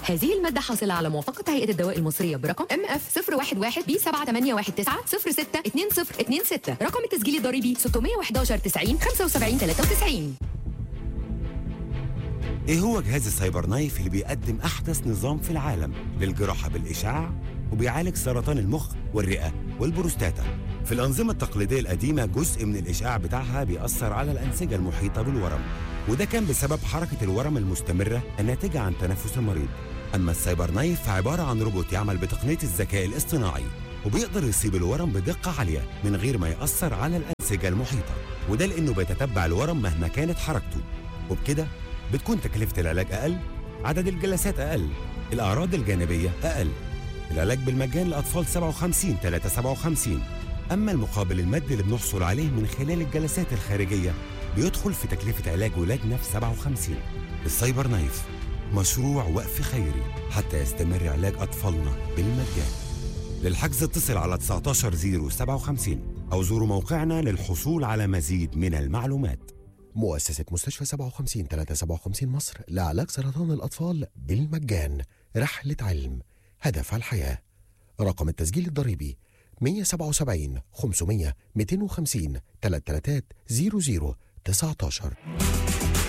هذه المادة حاصلة على موافقة هيئة الدواء المصرية برقم ام اف 011 بي 7819 062026 رقم التسجيل الضريبي 611 90 75 93 ايه هو جهاز السايبر نايف اللي بيقدم احدث نظام في العالم للجراحه بالاشعاع وبيعالج سرطان المخ والرئه والبروستاتا في الانظمه التقليديه القديمه جزء من الاشعاع بتاعها بيأثر على الانسجه المحيطه بالورم وده كان بسبب حركه الورم المستمره الناتجه عن تنفس المريض اما السايبر نايف فعباره عن روبوت يعمل بتقنيه الذكاء الاصطناعي وبيقدر يصيب الورم بدقه عاليه من غير ما يأثر على الانسجه المحيطه وده لانه بيتتبع الورم مهما كانت حركته وبكده بتكون تكلفة العلاج أقل عدد الجلسات أقل الأعراض الجانبية أقل العلاج بالمجان لأطفال 57 3 57 أما المقابل المادي اللي بنحصل عليه من خلال الجلسات الخارجية بيدخل في تكلفة علاج ولادنا في 57 السايبر نايف مشروع وقف خيري حتى يستمر علاج أطفالنا بالمجان للحجز اتصل على 19057 أو زوروا موقعنا للحصول على مزيد من المعلومات مؤسسة مستشفى 57 357 مصر لعلاج سرطان الأطفال بالمجان رحلة علم هدف الحياة رقم التسجيل الضريبي 177 500 250 33 00 19